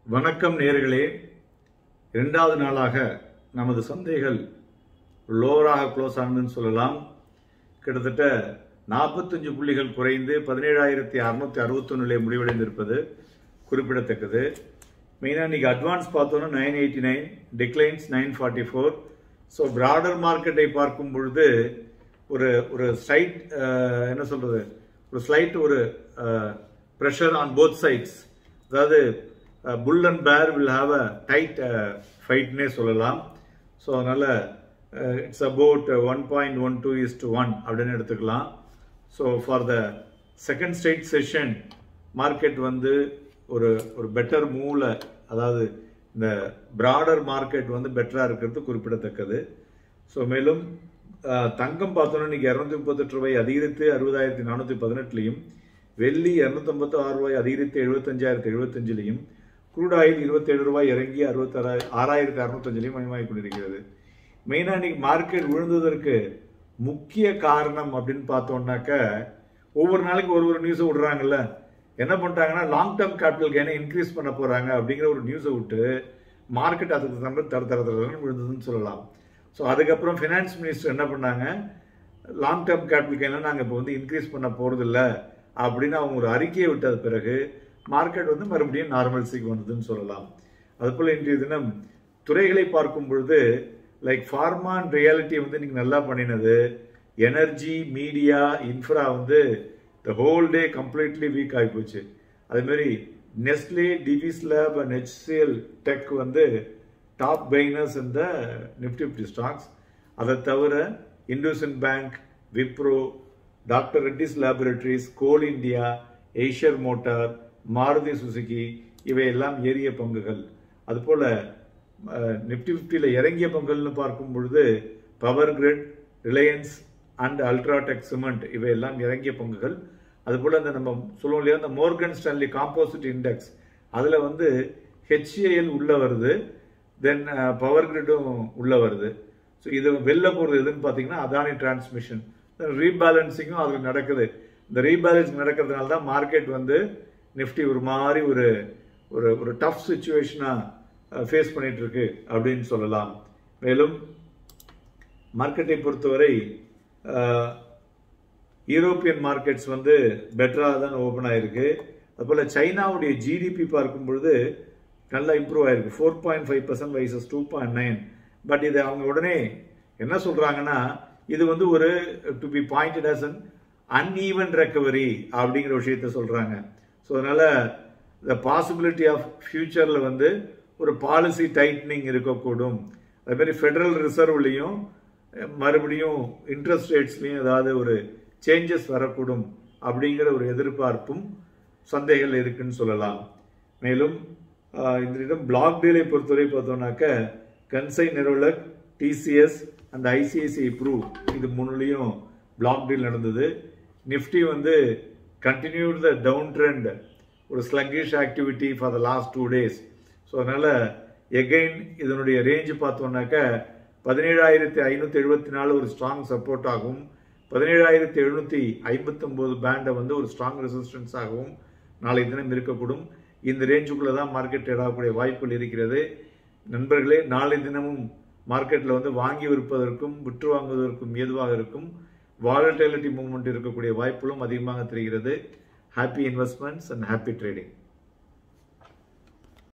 வணக்கம் நேர்களே இரண்டாவது நாளாக நமது சந்தைகள் லோவராக க்ளோஸ் ஆனதுன்னு சொல்லலாம் கிட்டத்தட்ட நாற்பத்தஞ்சு புள்ளிகள் குறைந்து பதினேழாயிரத்தி அறுநூத்தி அறுபத்தொன்னுலே முடிவடைந்திருப்பது குறிப்பிடத்தக்கது மெயினாக இன்னைக்கு அட்வான்ஸ் பார்த்தோன்னா nine eighty nine declines nine forty four so broader மார்க்கெட்டை பார்க்கும் பொழுது ஒரு ஒரு ஸ்லைட் என்ன சொல்றது ஒரு ஸ்லைட் ஒரு ப்ரெஷர் ஆன் போத் சைட்ஸ் அதாவது bull and bear will have a tight ஃபைட்னே சொல்லலாம் ஸோ அதனால் it's about one point one two is to one அப்படின்னு எடுத்துக்கலாம் so for the second state session market வந்து ஒரு ஒரு பெட்டர் மூவில் அதாவது இந்த பிராடர் மார்க்கெட் வந்து பெட்டராக இருக்கிறது குறிப்பிடத்தக்கது ஸோ மேலும் அஹ், தங்கம் பார்த்தோன்னா இன்னைக்கு இரநூத்தி முப்பத்தெட்டு ரூபாய் அதிகரித்து அறுபதாயிரத்தி நானூற்றி பதினெட்டுலையும் வெள்ளி இரநூத்தம்பத்து ஆறு ரூபாய் அதிகரித்து எழுபத்தஞ்சாயிரத்தி எழுபத்தஞ்சிலையும் க்ரூட் ஆயில் இருபத்தேழு ரூபாய் இறங்கி அறுபத்தாறு ஆறாயிரத்தி அறுநூத்தஞ்சிலையும் மயமாகி கொண்டிருக்கிறது மெயினாக இன்னைக்கு மார்க்கெட் விழுந்ததற்கு முக்கிய காரணம் அப்படின்னு பார்த்தோம்னாக்க ஒவ்வொரு நாளைக்கு ஒரு ஒரு நியூஸை விடுறாங்கல்ல என்ன பண்ணிட்டாங்கன்னா லாங் டேர்ம் கேபிட்டல் கெயினை இன்க்ரீஸ் பண்ண போறாங்க அப்படிங்கிற ஒரு நியூஸை விட்டு மார்க்கெட் அதுக்கு தகுந்த தர தர தரன்னு விழுந்ததுன்னு சொல்லலாம் ஸோ அதுக்கப்புறம் ஃபினான்ஸ் மினிஸ்டர் என்ன பண்ணாங்க லாங் டேர்ம் கேபிட்டல் கெயினை நாங்கள் இப்போ வந்து இன்க்ரீஸ் பண்ண போகிறதில்ல அப்படின்னு அவங்க ஒரு அறிக்கையை விட்டது பிறகு மார்க்கெட் வந்து மறுபடியும் நார்மல்சிக்கு வந்ததுன்னு சொல்லலாம் அதுபோல் இன்றைய தினம் துறைகளை பார்க்கும் பொழுது லைக் ஃபார்மா அண்ட் ரியாலிட்டி வந்து இன்னைக்கு நல்லா பண்ணினது எனர்ஜி மீடியா இன்ஃப்ரா வந்து the whole day completely weak ஆகி போச்சு அதேமாரி Nestle Divi's lab and HCL tech வந்து டாப் பைனர்ஸ் இந்த நிஃப்டி ஃபிஃப்டி ஸ்டாக்ஸ் அதை தவிர IndusInd bank Wipro doctor Reddy's laboratories coal India Eicher motor Maruti Suzuki இவையெல்லாம் ஏறிய பங்குகள் அதுபோல நிப்டி ஃபிஃப்டியில் இறங்கிய பங்குகள்னு பார்க்கும் பொழுது power grid Reliance and UltraTech cement இவையெல்லாம் இறங்கிய பங்குகள் அதுபோல் அந்த நம்ம சொல்லுவோம் இல்லையா அந்த மோர்கன் ஸ்டான்லி காம்போசிட் இண்டெக்ஸ் அதில் வந்து ஹெச்ஏஎல் உள்ள வருது தென் பவர் கிரிட்டும் உள்ள வருது ஸோ இது வெளில போகிறது எதுன்னு பார்த்தீங்கன்னா அதானி டிரான்ஸ்மிஷன் ரீபேலன்சிங்கும் அதில் நடக்குது இந்த ரீபேலன்ஸ் நடக்கிறதுனால தான் மார்க்கெட் வந்து நிஃப்டி ஒரு மாதிரி ஒரு ஒரு ஒரு டஃப் சுச்சுவேஷனாக ஃபேஸ் பண்ணிட்டு இருக்கு அப்படின்னு சொல்லலாம் மேலும் மார்க்கெட்டை பொறுத்தவரை அஹ், யூரோப்பியன் மார்க்கெட்ஸ் வந்து பெட்டராக தான் ஓப்பன் ஆயிருக்கு அதுபோல் சைனாவுடைய ஜிடிபி பார்க்கும் பொழுது நல்லா இம்ப்ரூவ் ஆயிருக்கு four point five percent versus two point nine but இது அவங்க உடனே என்ன சொல்றாங்கன்னா இது வந்து ஒரு to be pointed as an uneven recovery அப்படிங்கிற விஷயத்த சொல்றாங்க ஸோ அதனால த பாசிபிலிட்டி ஆஃப் ஃபியூச்சர்ல வந்து ஒரு பாலிசி டைட்னிங் இருக்கக்கூடும் அதே மாதிரி ஃபெடரல் ரிசர்வ்லையும் மறுபடியும் இன்ட்ரெஸ்ட் ரேட்ஸ்லையும் ஏதாவது ஒரு சேஞ்சஸ் வரக்கூடும் அப்படிங்கிற ஒரு எதிர்பார்ப்பும் சந்தைகள் இருக்குன்னு சொல்லலாம் மேலும் ஆஹ், இந்த இடம் பிளாக் டீலை பொறுத்தவரை பார்த்தோம்னாக்க கன்சை நிறுவலக் டிசிஎஸ் அந்த ஐசிஐசிஐ ப்ரூ இது மூணுலையும் பிளாக் டீல் நடந்தது நிஃப்டி வந்து கண்டினியூட் த டவுன் ட்ரெண்ட் ஒரு sluggish activity for the last two days so அதனால எகைன் இதனுடைய ரேஞ்ச் பார்த்தோம்னாக்க பதினேழாயிரத்தி ஐநூற்றி எழுபத்தி நாலு ஒரு ஸ்ட்ராங் சப்போர்ட் ஆகும் பதினேழாயிரத்தி எழுநூற்றி ஐம்பத்தொம்போது பேண்டை வந்து ஒரு ஸ்ட்ராங் ரெசிஸ்டன்ஸ் ஆகவும் நாளை தினம் இருக்கக்கூடும் இந்த ரேஞ்சுக்குள்ளே தான் மார்க்கெட் ஆகக்கூடிய வாய்ப்புகள் இருக்கிறது நண்பர்களே நாளை தினமும் மார்க்கெட்டில் வந்து வாங்கி விற்பதற்கும் விற்று வாங்குவதற்கும் ஏதுவாக இருக்கும் வாலட்டிலிட்டி மூவ்மெண்ட் இருக்கக்கூடிய வாய்ப்புகளும் அதிகமாக தெரிகிறது happy investments and happy trading